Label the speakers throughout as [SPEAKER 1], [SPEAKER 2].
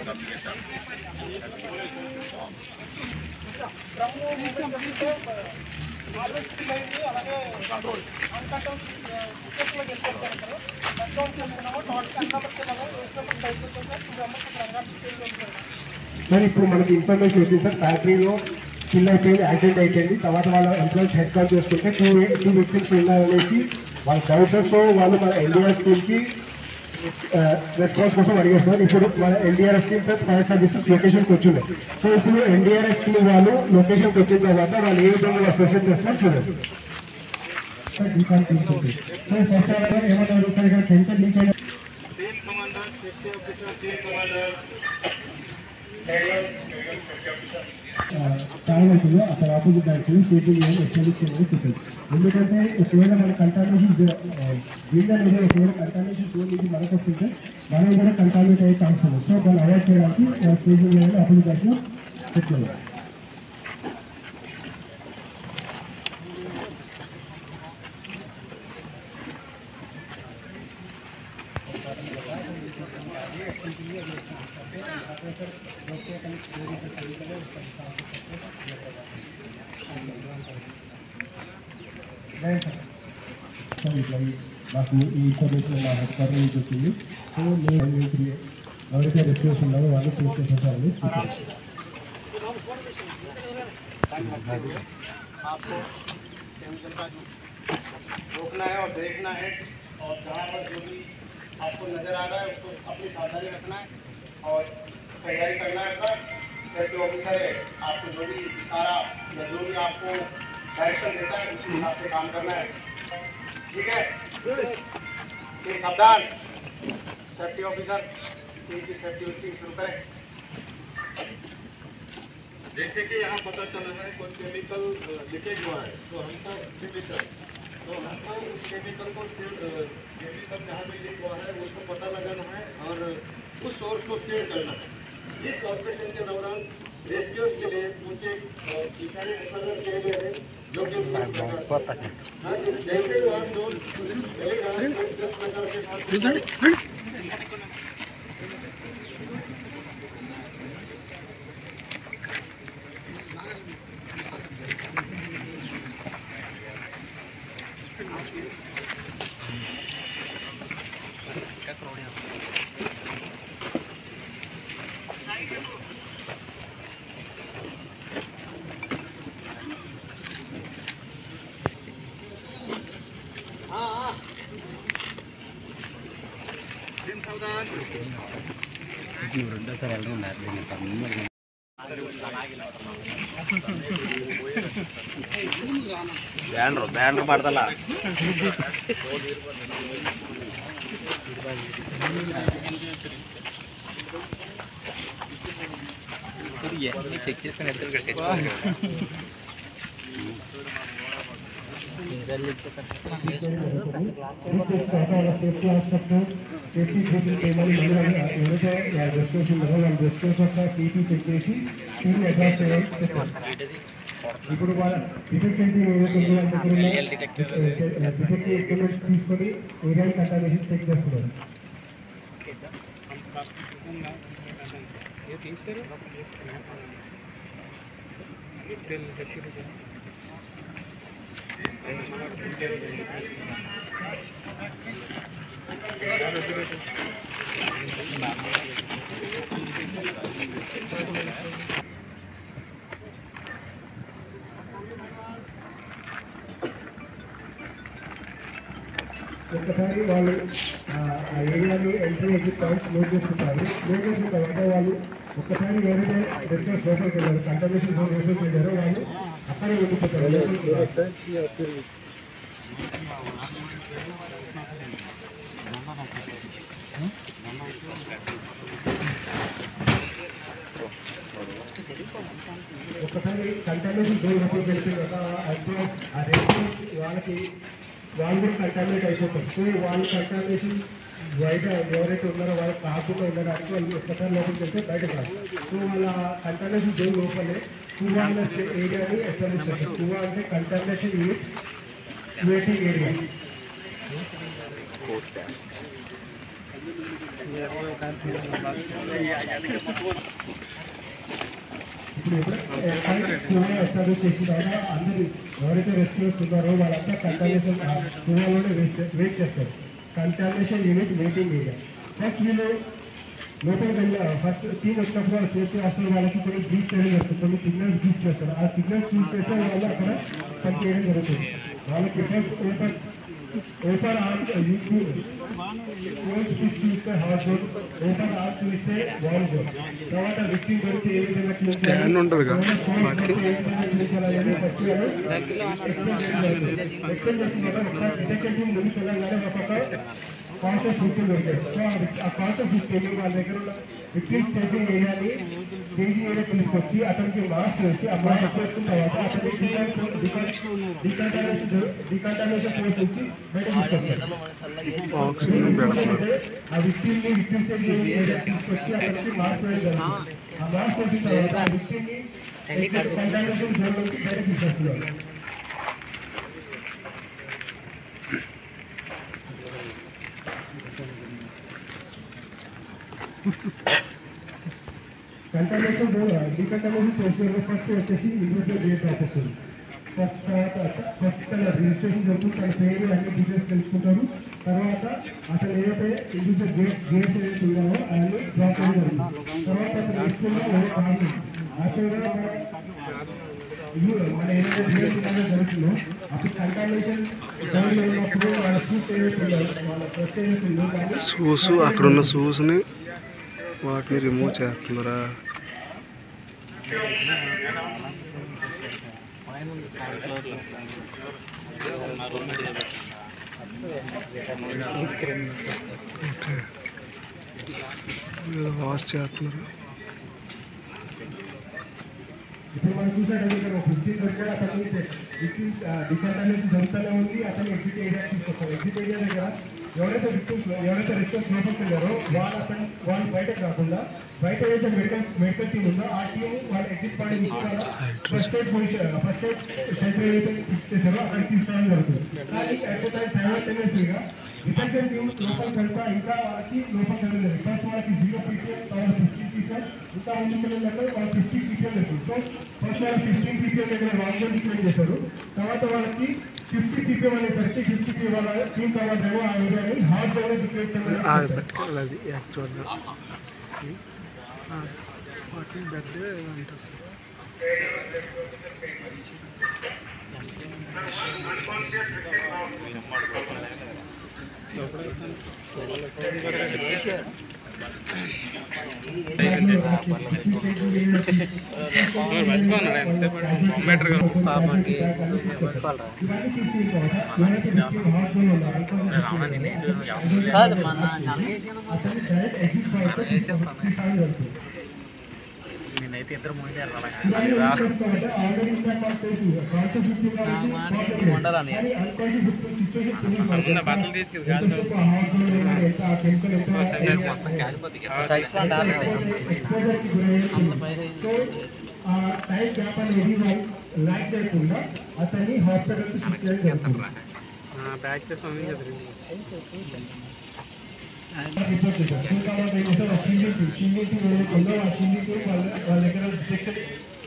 [SPEAKER 1] Sir ఇప్పుడు మనకి information వచ్చింది సార్ ఫ్యాక్టరీలో స్కిల్ అయిపోయింది యాక్సిడెంట్ అయిపోయింది తర్వాత వాళ్ళ ఎంప్లాయీస్ హెడ్ కాల్ చేసుకుంటే టూ టూ విక్టిమ్స్ ఉన్నారనేసి వాళ్ళ డౌట్స్ వాళ్ళు మన ఎన్డీఆర్ టీమ్కి రెస్పాన్స్ కోసం అడిగారు సార్ ఇప్పుడు మన NDRF team plus fire services లొకేషన్కి వచ్చింది సో ఇప్పుడు ఎన్డీఆర్ఎఫ్ టీమ్ వాళ్ళు లొకేషన్కి వచ్చిన తర్వాత వాళ్ళు ఏ విధంగా ప్రొసెస్ చేస్తున్నారు చూడండి సో ఫస్ట్ ఏమన్నారు సార్ ఇక్కడ టెంట్ లీక్ అయిన
[SPEAKER 2] Team commander, safety officer, team commander.
[SPEAKER 1] చాలా అవుతుందో అక్కడ ఆపోజిట్ యాక్చువల్లీ సేఫ్టీ ఎస్టాబ్లిష్ చేయడం చెప్పండి ఎందుకంటే ఒకవేళ మన కంటామినేషన్ వీళ్ళ మీద ఒకవేళ కంటామినేషన్ జోన్ నుంచి మనకు వస్తుంటే మనం కూడా కంటామినేట్ అయ్యే ఛాన్స్ ఉంది సో దాన్ని అవాయిడ్ చేయడానికి సేఫ్టీ చేయాలి ఆపోజిట్ యాక్షన్ సెట్ చేయాలి సో ఇట్లా మాకు ఈ ఇన్ఫర్మేషన్ మా హెడ్ నుంచి వచ్చింది సో నేను మీకు ఎవరైతే రెస్పాన్స్ ఉన్నారో వాళ్ళు పూర్తి చేసేసారని చూపించారు
[SPEAKER 2] आपको केमिकल का जो रोकना है और देखना है और जहाँ पर जो भी आपको नज़र आ रहा है उसको अपनी सावधानी रखना है और तैयारी करना है अपना सेफ्टी ऑफिसर है आपको जो भी सारा या जो भी आपको डायरेक्शन देता है उसी हिसाब से काम करना है ठीक है ठीक सावधान सेफ्टी ऑफिसर टीम की सेफ्टी टीम शुरू करें जैसे कि यहाँ पता चला है कोई केमिकल लीकेज हुआ है तो हमको केमिकल तो हमको उस केमिकल को केमिकल जहाँ भी लीक हुआ है उसको पता लगाना है और उस सोर्स को सील करना है इस ऑपरेशन के दौरान रेस्क्यूज के लिए मुझे किसानी उपकरण किए गए हैं जो कि हाँ जी, जैसे ही आप जो चलेगा जिस प्रकार के साथ
[SPEAKER 3] ಬ್ಯಾನ್ರು ಬ್ಯಾನ್ರು ಮಾಡ್ದಲ್ಲ చెక్ చేసుకుని ఎత్తులు ఇక్కడ set
[SPEAKER 1] safety aspect safety grouping చేయమని మళ్ళీ ఎవరైతే రెస్పాన్స్ ఉన్నారో వాళ్ళ రెస్పాన్స్ యొక్క టీపీ చెక్ చేసి టీపీ అడ్వాన్స్ చేయడానికి చెప్పారు ఇప్పుడు వాళ్ళ డిటెక్షన్ టీం ఏదైతే ఉందో వాళ్ళ దగ్గర ఉన్న డిటెక్టివ్ ఎక్విప్మెంట్స్ తీసుకొని ఏరియా కంటామినేషన్ చెక్ చేస్తున్నారు ఒక్కసారి వాళ్ళు ఆ ఆ ఏరియాని ఎంట్రీ ఎగ్జిట్ పాయింట్స్ నోట్ చేసుకుంటారు నోట్ చేసిన తర్వాత వాళ్ళు ఒక్కసారి ఎవరైతే రెస్టారెంట్ లోపలికి వెళ్ళారు కంటర్నేషన్ జోన్ లోపలికి వెళ్ళారో వాళ్ళు అక్కడే ఉండిపోతారు ఒక్కసారి కంటర్నేషన్ జోన్ లోపలికి వెళ్ళిన తర్వాత అయితే ఆ రెస్టారెంట్స్ వాళ్ళకి వాళ్ళు కూడా కంటామినేట్ అయిపోతారు సో వాళ్ళు కంటామినేషన్ బయట ఎవరైతే ఉన్నారో వాళ్ళు కాకుండా ఉండడానికి వాళ్ళు ఒక్కసారి లోపలికి వెళ్తే బయట కాదు సో వాళ్ళ కంటామినేషన్ జోన్ లోపలే కువా అనే ఏరియాని ఎస్టాబ్లిష్ చేస్తారు కువా అంటే కంటామినేషన్ యూత్ వెయిటింగ్ ఏరియా ఇప్పుడు ఎప్పుడు ఎస్టాబ్లిష్ చేసిన తర్వాత అందరు ఎవరైతే రెస్క్యూస్ ఉన్నారో వాళ్ళంతా కంటామినేషన్ టూలోనే వెయిట్ చేస్తారు contamination unit waiting area first వీళ్ళు లోపలికి వెళ్ళి ఫస్ట్ టీమ్ వచ్చినప్పుడు వాళ్ళు సేఫ్టీ అసలు వాళ్ళకి కొన్ని బ్రీచ్ చేయడం జరుగుతుంది కొన్ని సిగ్నల్స్ బ్రీచ్ చేస్తారు ఆ సిగ్నల్స్ యూజ్ చేసే వాళ్ళు అక్కడ పనిచేయడం జరుగుతుంది వాళ్ళకి first open open art close fish చూస్తే హాట్ బోర్డ్ ఓపెన్ ఆర్ట్ చూస్తే వాల్ బోర్డ్ తర్వాత విక్టింగ్ దొరికి ఏ విధంగా క్లీన్
[SPEAKER 4] Stand ఉంటదిగా
[SPEAKER 1] ఎక్స్ప్లెయిన్ చేస్తున్నారు ఒకసారి డిటెక్షన్ టీం ముందుకు వెళ్ళగానే ఒక్కొక్క కాన్షియస్ విక్టిమ్ దొరికారు సో ఆ కాన్షియస్ విక్టిమ్ వాళ్ళ దగ్గర ఉన్న విక్టిమ్ స్టేజింగ్ ఏరియాని స్టేజింగ్ ఏరియా తీసుకొచ్చి అతనికి మాస్క్ వేసి ఆ మాస్క్ వేసిన తర్వాత అతని డికంటామినేషన్ డికంటామినేషన్ ప్లేస్ నుంచి బయట తీసుకొస్తారు
[SPEAKER 4] ఆక్సిజన్ పెడుతున్నారు
[SPEAKER 1] ఆ విక్టిమ్ ని విక్టిమ్ స్టేజింగ్ ఏరియా తీసుకొచ్చి అతనికి మాస్క్ వేయడం జరుగుతుంది. ఆ మాస్క్ వేసిన తర్వాత ఆ విక్టిమ్ ని కంటామినేషన్ జోన్ నుంచి బయట తీసుకొస్తున్నారు కంటామినేషన్ డీకంటామినేషన్ ప్రొసీజర్ ఫస్ట్ వచ్చేసి ఇండివిజువల్ డేట్ ఆఫీసర్ ఫస్ట్ తర్వాత ఫస్ట్ తన రిజిస్ట్రేషన్ జరుగుతుంది తన పేరు అన్ని డీటెయిల్స్ తెలుసుకుంటారు తర్వాత అతను ఏదైతే ఇండివిజువల్ గేట్ గేట్స్ ఏదైతే ఉన్నాయో అవన్నీ డ్రాప్ చేయడం జరుగుతుంది తర్వాత అతను తీసుకున్న వేరే కారణం యాక్చువల్గా ఇది మన ఏదైతే గేట్స్ ఉన్నాయో జరుగుతుందో అప్పుడు కంటామినేషన్ జోన్లో ఉన్నప్పుడు వాళ్ళ సూట్ ఏదైతే ఉన్నాయో వాళ్ళ డ్రెస్ ఏదైతే ఉందో దాన్ని
[SPEAKER 4] షూస్ అక్కడున్న షూస్ని వాటిని రిమూవ్ చేస్తున్నారా ఓకే ఏదో వాష్ చేస్తున్నారు
[SPEAKER 1] ఇప్పుడు మనం చూసినట్టు ఇక్కడ ఒక ఫిఫ్టీన్ దగ్గర అతన్ని విక్టిమ్స్ డికంటామినేషన్ జరుగుతూనే ఉంది అతను ఎగ్జిట్ ఏరియా తీసుకొస్తారు ఎగ్జిట్ ఏరియా దగ్గర ఎవరైతే విక్టిమ్స్ ఎవరైతే రెస్టారెంట్స్ లోపలికి వెళ్ళారో వాళ్ళు అతను వాళ్ళు బయటకు రాకుండా బయట ఏదైతే మెడికల్ మెడికల్ టీమ్ ఉందో ఆ టీం వాళ్ళ ఎగ్జిట్ పాయింట్ నుంచి first aid position first aid centre ఏదైతే ఫిక్స్ చేశారో అక్కడికి తీసుకురావడం జరుగుతుంది కానీ అట్ ద టైం సైమల్టేనియస్గా డిటెక్షన్ టీమ్ లోపలికి వెళ్తా ఇంకా వాళ్ళకి లోపలికి వెళ్ళడం జరిగింది ఫస్ట్ వాళ్ళకి జీరో పీపీఎం తర్వాత ఫిఫ్టీన్ పీపీఎం ఇంకా ముందుకు వెళ్ళినట్టు వాళ్ళకి ఫిఫ్టీ పీపీఎం వచ్చింది సో ఫస్ట్ వాళ్ళు ఫిఫ్టీన్ పీపీఎం దగ్గర వాళ్ళు డిక్లేర్ చేశారు తర్వాత వాళ్ళకి ఫిఫ్టీ పీపీఎం అనేసరికి ఫిఫ్టీ పీ వాళ్ళ టీమ్ కవర్ ఏమో ఆ ఏరియాని హాట్ జోన్ డిక్లేర్ చేయడం
[SPEAKER 4] అది పట్టుకెళ్ళి అది యాక్చువల్గా వాటిని బెడ్ అంటారు సార్
[SPEAKER 1] పాపకి ఇవన్నీ తీసి ఎవరైతే వ్యక్తి హాట్ జోన్ ఉన్నారో
[SPEAKER 3] కాదు మన
[SPEAKER 1] అతన్ని డైరెక్ట్ ఎగ్జిట్ పాయింట్ తీసుకురావడం జరుగుతుంది
[SPEAKER 3] నేనైతే ఇద్దరు మూవీ
[SPEAKER 1] ఇవన్నీ ఏం చేస్తామంటే ఆల్రెడీ ఇందాక మాకు తెలుసు కాన్షియస్ ఫిఫ్టీన్
[SPEAKER 3] ఉండాలని
[SPEAKER 1] అన్కాన్షియస్ ఫిఫ్టీన్ సిచ్యువేషన్ బట్టలు తీసుకెళ్ళి హాట్ జోన్ ఎంత ఆ కెమికల్ ఎంత
[SPEAKER 3] సైక్స్ అంటే
[SPEAKER 1] ఎక్స్పోజర్ కి గురయ్యే సో ఆ టైం గ్యాప్ అనేది వాళ్ళు ల్యాక్ చేయకుండా అతన్ని హాస్పిటల్ కి షిఫ్ట్ చేయడం జరుగుతుంది
[SPEAKER 4] బ్యాక్ చేసి పంపించేది
[SPEAKER 1] రిపోర్ట్ చేశారు ఇంకా వాళ్ళు ఏం చేస్తారు ఆ షీల్డింగ్ షీల్డింగ్ ఏదైతే ఉందో ఆ షీల్డింగ్ వాళ్ళ వాళ్ళ దగ్గర డిటెక్షన్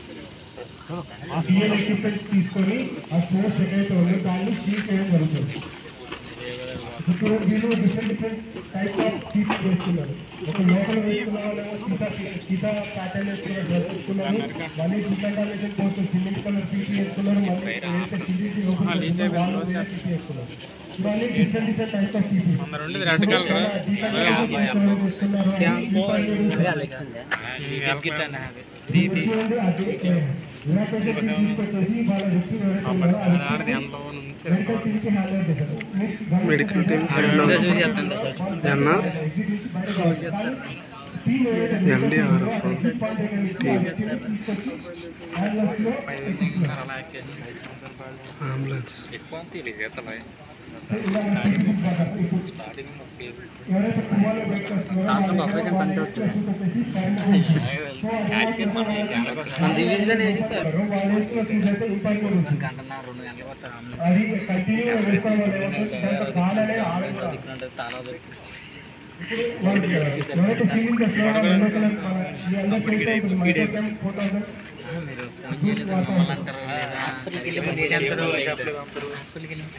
[SPEAKER 1] డిఎల్ ఎక్విప్మెంట్స్ తీసుకొని ఆ సోర్స్ ఎక్కడైతే ఉందో దాన్ని షీల్ చేయడం జరుగుతుంది ఇప్పుడు వీళ్ళు different different type of PP వేస్తున్నారు ఒక లోకల్ వేసుకున్న వాళ్ళేమో చీతా చీతా ప్యాటర్న్ వేసుకున్నారు డ్రెస్ వేసుకున్నారు మళ్ళీ డికంటామినేషన్ కోసం సిమెంట్ కలర్ పీపీ వేసుకున్నారు మళ్ళీ ఏదైతే సిమెంట్ లోపల ఉందో వాళ్ళు వేరే పీపీ వేసుకున్నారు ఇవన్నీ different different types of PP red colour వేసుకున్నారు
[SPEAKER 3] బిస్కెట్ అనే
[SPEAKER 1] ఇంకేంటి అది రిలాక్సేషన్ తీసుకొచ్చేసి వాళ్ళ వ్యక్తి ఎవరైతే ఉన్నారో ఆ వ్యక్తిని మెడికల్ టీమ్కి హ్యాండ్ ఓవర్ చేశారు
[SPEAKER 4] మెడికల్ టీమ్ ఎన్న ఎన్డీఆర్ఎఫ్ అంబులెన్స్
[SPEAKER 3] మన దివ్యలోనే
[SPEAKER 1] అది
[SPEAKER 3] గంటన్న రెండు గంటలు పడతారు
[SPEAKER 1] కంటిన్యూ వేసుకోవాలి దాంట్లో గాలి అనేది ఆడదు
[SPEAKER 3] ఇక్కడ తాళా దొరికి
[SPEAKER 1] వాళ్ళు ఎవరైతే సీలింగ్ చేస్తారో వాళ్ళు ఎల్లో కలర్ మన మీ అందరికీ తెలిసే ఉంటుంది మైక్రోగ్రామ్ ఫోర్ థౌసండ్
[SPEAKER 3] మీరు ఫోన్ చేయలేదు మమ్మల్ని అంటారు హాస్పిటల్కి వెళ్ళి మరి ఏం అంటారు హాస్పిటల్కి వెళ్ళి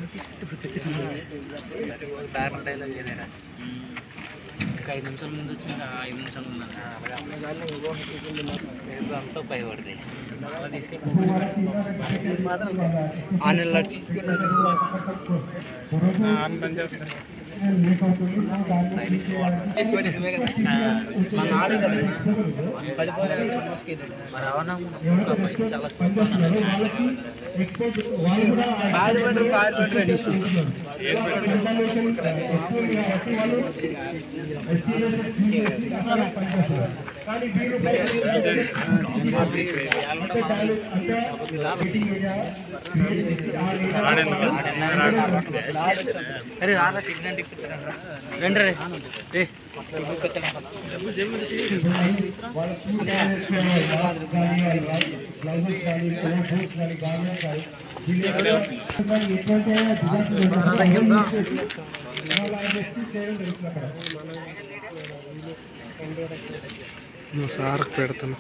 [SPEAKER 3] దారుణ డైలాగ్ ఏదైనా ఇంకా ఐదు నిమిషాల ముందు వచ్చిన ఐదు నిమిషాలు ఉన్నాను ఏదో అంతా భయపడింది అలా తీసుకెళ్ళి ఆ నెల
[SPEAKER 1] లేట్ అవుతుంది సో దాన్ని
[SPEAKER 3] మా నాడు కదా పడిపోలేదు మోసుకేది మరి అవునా చాలా
[SPEAKER 1] పనిచేస్తున్నారు వాళ్ళకి ఎక్స్పోర్ట్ వాళ్ళు కూడా
[SPEAKER 3] బాధపడరు బాధపడరు
[SPEAKER 1] ఇన్ఫర్మేషన్ ఎక్కువ ఉంది కాబట్టి వాళ్ళు SCS CSC అట్లా పనిచేస్తున్నారు కానీ వీరు అంటే దాని అంటే మీటింగ్ ఏరియా క్రియేట్ చేసి ఆ ఏరియా
[SPEAKER 3] అరే రారా టికెట్ రండి రే రే
[SPEAKER 1] వాళ్ళ షూస్ వేసుకోవాలి కానీ గ్లౌజెస్ కానీ బూట్స్ కానీ గార్మెంట్స్ కానీ వీళ్ళు ఎటువంటి చేయడం జరుగుతుంది అక్కడ
[SPEAKER 4] మా సార్కి పెడతాను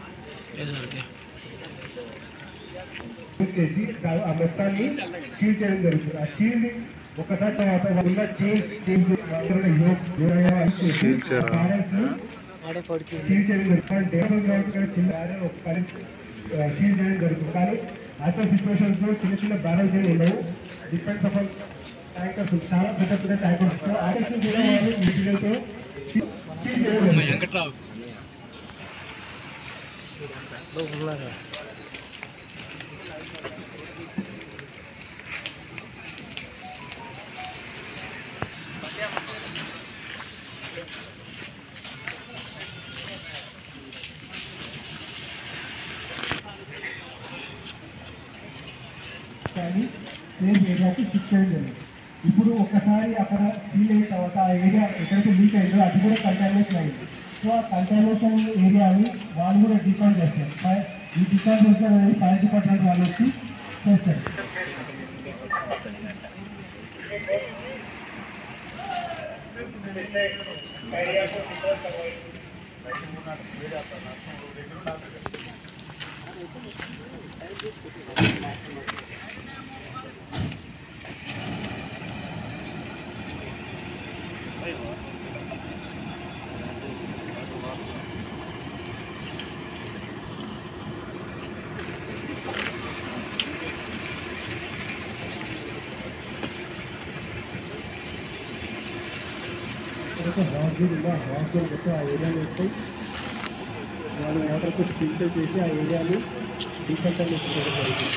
[SPEAKER 1] చేసి ఆ మొత్తాన్ని సీల్ చేయడం జరుగుతుంది ఆ షీల్డ్ ఒకసారి తర్వాత ఉన్న చేంజ్ చేంజ్
[SPEAKER 4] Seal చేయరా?
[SPEAKER 1] సీల్ చేయడం జరుగుతుంది డేబుల్ గ్రౌండ్ కూడా చిన్న barrel ఒక పని సీల్ చేయడం జరుగుతుంది కానీ యాక్చువల్ సిచ్యువేషన్స్ లో చిన్న చిన్న బ్యారల్స్ ఏమి ఉండవు డిపెండ్స్ ఆఫ్ ట్యాంకర్స్ చాలా పెద్ద పెద్ద ట్యాంకర్స్ ట్యాంకర్స్ కూడా వాళ్ళు మెటీరియల్తో సీల్ చేయడం జరుగుతుంది. కానీ సేమ్ ఏరియాకి షిఫ్ట్ చేయడం జరిగింది ఇప్పుడు ఒక్కసారి అక్కడ సీల్ అయిన తర్వాత ఆ ఏరియా ఎక్కడైతే లీక్ అయిందో అది కూడా కంటామినేషన్ అయింది సో ఆ కంటామినేషన్ ఏరియాని వాళ్ళు కూడా డిఫైన్ చేస్తారు ఫై- ఈ డికాంటేషన్ అనేది ఫైర్ డిపార్ట్మెంట్ వాళ్ళు వచ్చి చేస్తారు ఒక హాస్టల్ ఉందా హాస్టల్ పెట్టి ఆ ఏరియాలో వస్తాయి వాళ్ళు వాటర్తో ఫిల్టర్ చేసి ఆ ఏరియాని డీకంటమినేషన్ చేయడం జరుగుతుంది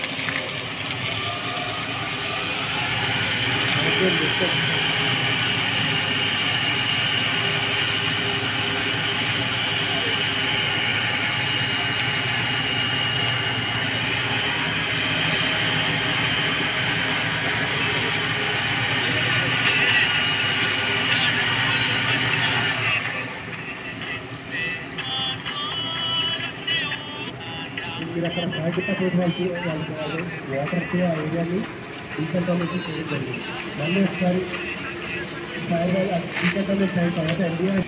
[SPEAKER 1] హాస్టల్ మొత్తం మీరు అక్కడ ఫైర్ డిపార్ట్మెంట్ వాళ్ళకి వాళ్ళకి వాళ్ళు వాటర్తో ఆ ఏరియాని డీకంటమినేషన్ చేయడం జరిగింది మళ్ళీ ఒకసారి ఫైర్ వాళ్ళు డీకంటమినేషన్ అయిన తర్వాత ఎన్డీఆర్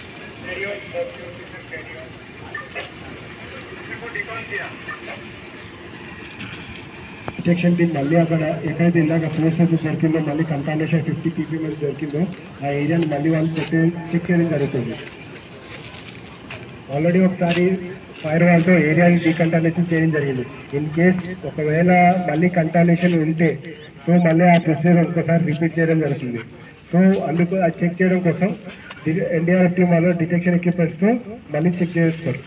[SPEAKER 1] డిటెక్షన్ టీమ్ మళ్ళీ అక్కడ ఎక్కడైతే ఇలాగ సోర్స్ అయితే దొరికిందో మళ్ళీ కంటామినేషన్ ఫిఫ్టీ పీపీ మీద దొరికిందో ఆ ఏరియాని మళ్ళీ వాళ్ళు చెక్ చెక్ చేయడం జరుగుతుంది ఆల్రెడీ ఒకసారి ఫైర్ వాళ్ళతో ఏరియాని డీకంటామినేషన్ చేయడం జరిగింది ఇన్ కేస్ ఒకవేళ మళ్ళీ కంటామినేషన్ ఉంటే సో మళ్ళీ ఆ ప్రొసీజర్ ఇంకోసారి రిపీట్ చేయడం జరుగుతుంది సో అందుకు అది చెక్ చేయడం కోసం ఎన్డీఆర్ఎఫ్ టీమ్ వాళ్ళు డిటెక్షన్ ఎక్విప్మెంట్స్తో మళ్ళీ చెక్ చేస్తారు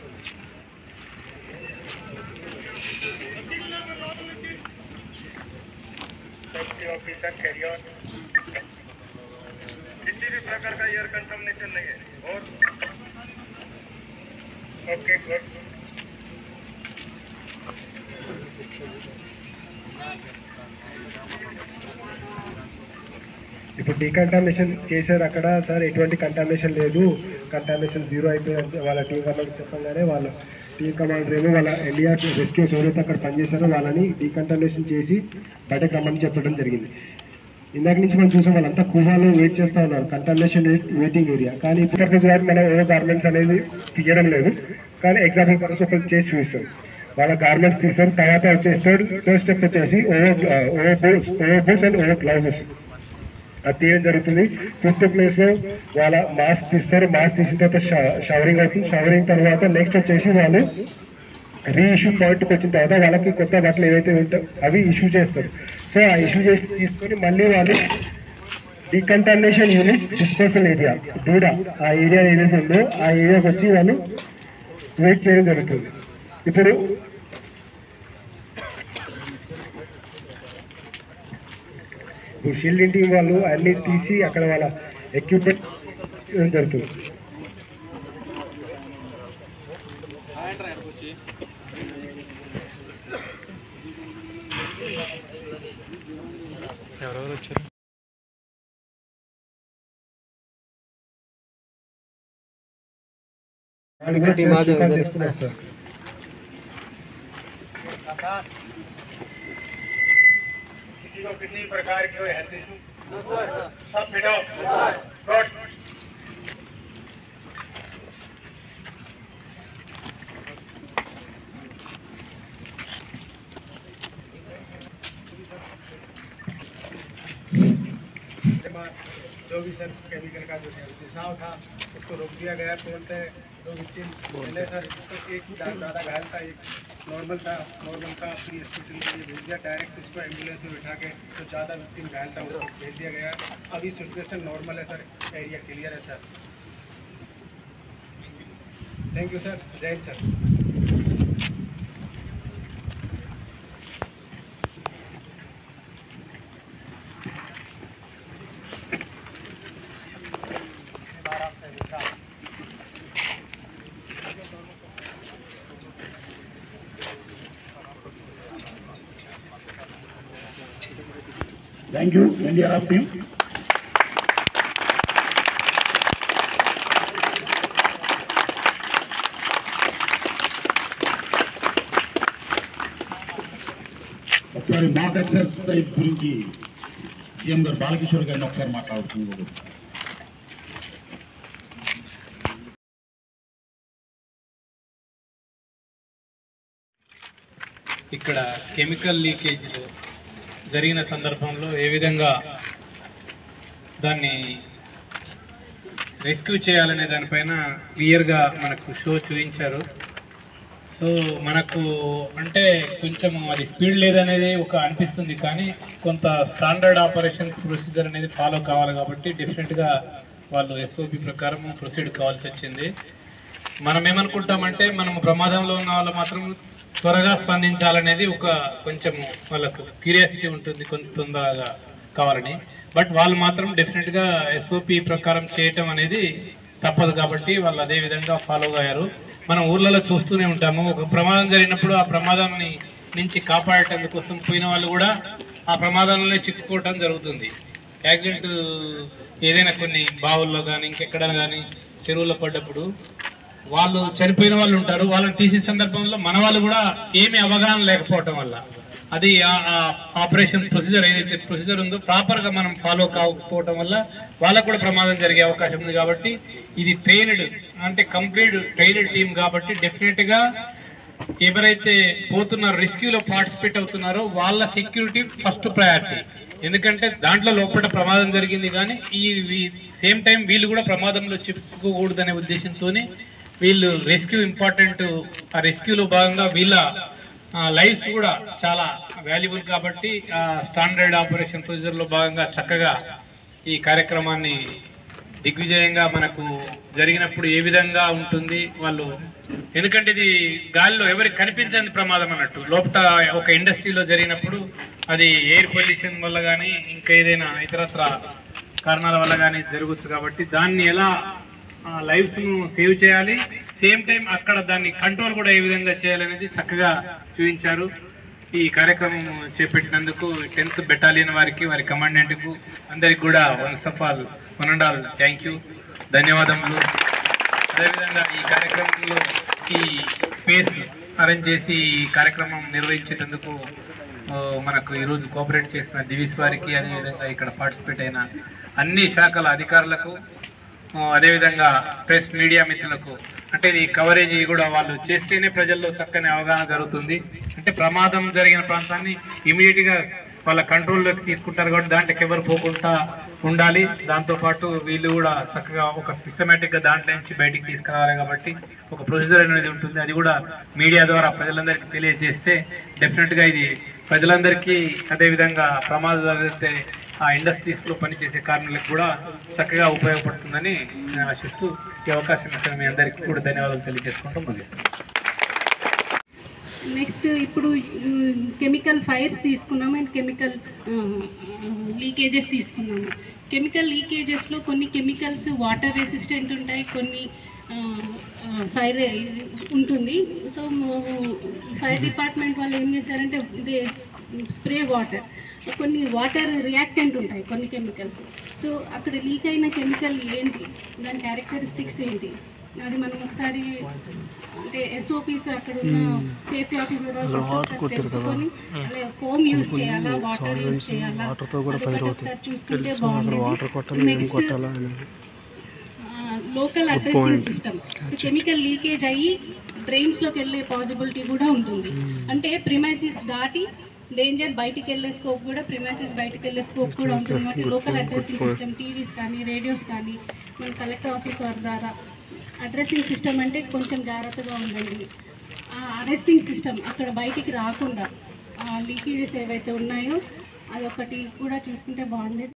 [SPEAKER 2] किसी भी प्रकार का एयर कंटामिनेशन नहीं है और ओके गुड
[SPEAKER 1] ఇప్పుడు డీకంటామినేషన్ చేశారు అక్కడ సార్ ఎటువంటి కంటామినేషన్ లేదు కంటామినేషన్ జీరో అయిపోయింది వాళ్ళ టీం వాళ్ళకి చెప్పగానే వాళ్ళ టీం కమాండర్ ఏమో వాళ్ళ ఎన్డీఆర్ రెస్క్యూస్ ఎవరైతే అక్కడ పనిచేశారో వాళ్ళని డీకంటామినేషన్ చేసి బయటకు రమ్మని చెప్పడం జరిగింది ఇందాక నుంచి మనం చూసాం వాళ్ళంతా కుహాలో వెయిట్ చేస్తూ ఉన్నారు కంటర్నేషన్ వెయిటింగ్ ఏరియా కానీ ఇంటర్ఫేస్ గారు మనం ఓ గార్మెంట్స్ అనేది తీయడం లేదు కానీ ఎగ్జాంపుల్ పర్పస్ ఒకటి చేసి చూస్తాం వాళ్ళ గార్మెంట్స్ తీస్తారు తర్వాత వచ్చేసి థర్డ్ థర్డ్ స్టెప్ వచ్చేసి over over bowls over bowls and over gloves అది తీయడం జరుగుతుంది ఫిఫ్త్ ప్లేస్ లో వాళ్ళ మాస్క్ తీస్తారు మాస్క్ తీసిన తర్వాత షవరింగ్ అవుతుంది షవరింగ్ తర్వాత నెక్స్ట్ వచ్చేసి వాళ్ళు రీఇష్యూ పాయింట్కి వచ్చిన తర్వాత వాళ్ళకి కొత్త బట్టలు ఏవైతే ఉంటాయో అవి ఇష్యూ చేస్తారు సో ఆ ఇష్యూ చేసి తీసుకొని మళ్ళీ వాళ్ళు డీకంటామినేషన్ యూనిట్ డిస్పోజల్ ఏరియా దూడ ఆ ఏరియా ఏదైతే ఉందో ఆ ఏరియాకి వచ్చి వాళ్ళు వెయిట్ చేయడం జరుగుతుంది ఇప్పుడు ఇప్పుడు షీల్డింగ్ టీం వాళ్ళు అన్ని తీసి అక్కడ వాళ్ళ ఎక్విప్మెంట్ చేయడం జరుగుతుంది
[SPEAKER 3] ఎవరెవరు వచ్చారు
[SPEAKER 1] వాళ్ళు కూడా సేమ్ చికెన్ తీసుకుని వస్తారు किसी को किसी प्रकार की कोई हेल्थ इशू सब मिटो गुड जो भी सर केमिकल का जो रिसाव था उसको रोक दिया गया तुरंत दो विक्टिम पहले सर इसको एक ज़्यादा घायल था एक नॉर्मल था नॉर्मल था फ्री हॉस्पिटल के लिए भेज दिया डायरेक्ट इसको एम्बुलेंस में बिठा के तो ज़्यादा विक्टिम घायल था उसको भेज दिया गया अभी सिचुएशन नॉर्मल है सर एरिया क्लियर है सर थैंक यू सर जय हिंद sir
[SPEAKER 5] Thank you, NDRF team. ఒకసారి మాక్ ఎక్సర్సైజ్ గురించి సీఎం గారు బాలకిషోర్ గారిని ఒకసారి మాట్లాడుతున్నారు
[SPEAKER 6] ఇక్కడ కెమికల్ లీకేజీలు జరిగిన సందర్భంలో ఏ విధంగా దాన్ని రెస్క్యూ చేయాలనే దానిపైన క్లియర్గా మనకు షో చూపించారు సో మనకు అంటే కొంచెం అది స్పీడ్ లేదనేది ఒక అనిపిస్తుంది కానీ కొంత స్టాండర్డ్ ఆపరేషన్ ప్రొసీజర్ అనేది ఫాలో కావాలి కాబట్టి డిఫరెంట్గా వాళ్ళు ఎస్ఓపి ప్రకారం ప్రొసీడ్ కావాల్సి వచ్చింది మనం ఏమనుకుంటామంటే మనం ప్రమాదంలో ఉన్న వాళ్ళు మాత్రం త్వరగా స్పందించాలనేది ఒక కొంచెం వాళ్ళకు క్యూరియాసిటీ ఉంటుంది కొంత తొందరగా కావాలని బట్ వాళ్ళు మాత్రం డెఫినెట్గా ఎస్ఓపి ప్రకారం చేయటం అనేది తప్పదు కాబట్టి వాళ్ళు అదే విధంగా ఫాలో అయ్యారు మనం ఊర్లలో చూస్తూనే ఉంటాము ఒక ప్రమాదం జరిగినప్పుడు ఆ ప్రమాదాన్ని నుంచి కాపాడటం కోసం పోయిన వాళ్ళు కూడా ఆ ప్రమాదంలోనే చిక్కుకోవటం జరుగుతుంది యాక్సిడెంట్ ఏదైనా కొన్ని బావుల్లో కానీ ఇంకెక్కడ కానీ చెరువుల్లో పడ్డప్పుడు వాళ్ళు చనిపోయిన వాళ్ళు ఉంటారు వాళ్ళని తీసే సందర్భంలో మన వాళ్ళు కూడా ఏమి అవగాహన లేకపోవటం వల్ల అది ఆపరేషన్ ప్రొసీజర్ ఏదైతే ప్రొసీజర్ ఉందో ప్రాపర్ గా మనం ఫాలో కాకపోవటం వల్ల వాళ్ళకు కూడా ప్రమాదం జరిగే అవకాశం ఉంది కాబట్టి ఇది ట్రైన్డ్ అంటే కంప్లీట్ ట్రైన్డ్ టీం కాబట్టి డెఫినెట్ గా ఎవరైతే పోతున్నారో రెస్క్యూలో పార్టిసిపేట్ అవుతున్నారో వాళ్ళ సెక్యూరిటీ ఫస్ట్ ప్రయారిటీ ఎందుకంటే దాంట్లో లోపల ప్రమాదం జరిగింది కానీ ఈ సేమ్ టైం వీళ్ళు కూడా ప్రమాదంలో చిక్కుకోకూడదనే ఉద్దేశంతోనే వీళ్ళు రెస్క్యూ ఇంపార్టెంట్ ఆ రెస్క్యూలో భాగంగా వీళ్ళ లైఫ్స్ కూడా చాలా వాల్యుబుల్ కాబట్టి స్టాండర్డ్ ఆపరేషన్ ప్రొసీజర్లో భాగంగా చక్కగా ఈ కార్యక్రమాన్ని దిగ్విజయంగా మనకు జరిగినప్పుడు ఏ విధంగా ఉంటుంది వాళ్ళు ఎందుకంటే ఇది గాలిలో ఎవరికి కనిపించని ప్రమాదం అన్నట్టు లోపల ఒక ఇండస్ట్రీలో జరిగినప్పుడు అది ఎయిర్ పొల్యూషన్ వల్ల కానీ ఇంకా ఏదైనా ఇతరత్ర కారణాల వల్ల కానీ జరగచ్చు కాబట్టి దాన్ని ఎలా లైఫ్స్ ను సేవ్ చేయాలి సేమ్ టైం అక్కడ దాన్ని కంట్రోల్ కూడా ఏ విధంగా చేయాలనేది చక్కగా చూపించారు ఈ కార్యక్రమం చేపట్టినందుకు టెన్త్ బెటాలియన్ వారికి వారి కమాండెంట్ కు అందరికి కూడా once of all one and all thank you ధన్యవాదములు అదేవిధంగా ఈ కార్యక్రమంలో ఈ స్పేస్ అరేంజ్ చేసి ఈ కార్యక్రమం నిర్వహించేందుకు ఆ, మనకు ఈరోజు కోఆపరేట్ చేసిన దివిస్ వారికి అదేవిధంగా ఇక్కడ పార్టిసిపేట్ అయిన అన్ని శాఖల అధికారులకు ఆ, అదేవిధంగా ప్రెస్ మీడియా మిత్రులకు అంటే ఈ కవరేజ్ కూడా వాళ్ళు చేస్తేనే ప్రజల్లో చక్కని అవగాహన జరుగుతుంది అంటే ప్రమాదం జరిగిన ప్రాంతాన్ని ఇమీడియట్గా వాళ్ళ కంట్రోల్లోకి తీసుకుంటారు కాబట్టి దాంట్లోకి ఎవరు పోకుండా ఉండాలి దాంతోపాటు వీళ్ళు కూడా చక్కగా ఒక సిస్టమేటిక్గా దాంట్లో నుంచి బయటికి తీసుకురావాలి కాబట్టి ఒక ప్రొసీజర్ అనేది ఉంటుంది అది కూడా మీడియా ద్వారా ప్రజలందరికీ తెలియజేస్తే డెఫినెట్గా ఇది ప్రజలందరికీ అదేవిధంగా ప్రమాదం జరిగితే ఆ ఇండస్ట్రీస్లో పనిచేసే కార్మికులకు కూడా చక్కగా ఉపయోగపడుతుందని నేను ఆశిస్తూ ఈ అవకాశం ఇచ్చిన మీ అందరికీ కూడా ధన్యవాదాలు తెలియజేసుకుంటూ ముగిస్తాను
[SPEAKER 7] నెక్స్ట్ ఇప్పుడు కెమికల్ ఫైర్స్ తీసుకున్నాము అండ్ కెమికల్ లీకేజెస్ తీసుకున్నాము కెమికల్ లీకేజెస్లో కొన్ని కెమికల్స్ వాటర్ రెసిస్టెంట్ ఉంటాయి కొన్ని ఫైర్ ఉంటుంది సో ఫైర్ డిపార్ట్మెంట్ వాళ్ళు ఏం చేశారంటే ఇదే స్ప్రే వాటర్ కొన్ని వాటర్ రియాక్టెంట్ ఉంటాయి కొన్ని కెమికల్స్ సో అక్కడ లీక్ అయిన కెమికల్ ఏంటి దాని క్యారెక్టరిస్టిక్స్ ఏంటి అది మనం ఒకసారి అంటే ఎస్ఓపీస్ అక్కడ ఉన్న సేఫ్టీ ఆఫీసర్ తెలుసుకొని ఫోమ్ యూస్ చేయాలా వాటర్ యూస్ చేయాలా
[SPEAKER 4] వాటర్తో కూడా
[SPEAKER 7] అది
[SPEAKER 4] ఫైర్
[SPEAKER 7] ఒకటి
[SPEAKER 4] అవుతాయి
[SPEAKER 7] ఒకసారి చూసుకుంటే
[SPEAKER 4] తెలుసు అక్కడ వాటర్ కొట్టాలి ఏం
[SPEAKER 7] నెక్స్ట్
[SPEAKER 4] కొట్టాలా అనేది
[SPEAKER 7] local addressing system chemical leakage అయ్యి డ్రైన్స్లోకి వెళ్ళే పాసిబిలిటీ కూడా ఉంటుంది అంటే ప్రిమైసిస్ దాటి డేంజర్ బయటికి వెళ్ళే స్కోప్ కూడా ప్రిమైసిస్ బయటికి వెళ్ళే స్కోప్ కూడా ఉంటుంది కాబట్టి లోకల్ అడ్రసింగ్ సిస్టమ్ టీవీస్ కానీ రేడియోస్ కానీ మన కలెక్టర్ ఆఫీస్ వారి ద్వారా అడ్రసింగ్ సిస్టమ్ అంటే కొంచెం జాగ్రత్తగా ఉండండి ఆ అరెస్టింగ్ సిస్టమ్ అక్కడ బయటికి రాకుండా లీకేజెస్ ఏవైతే ఉన్నాయో అదొకటి కూడా చూసుకుంటే బాగుండేది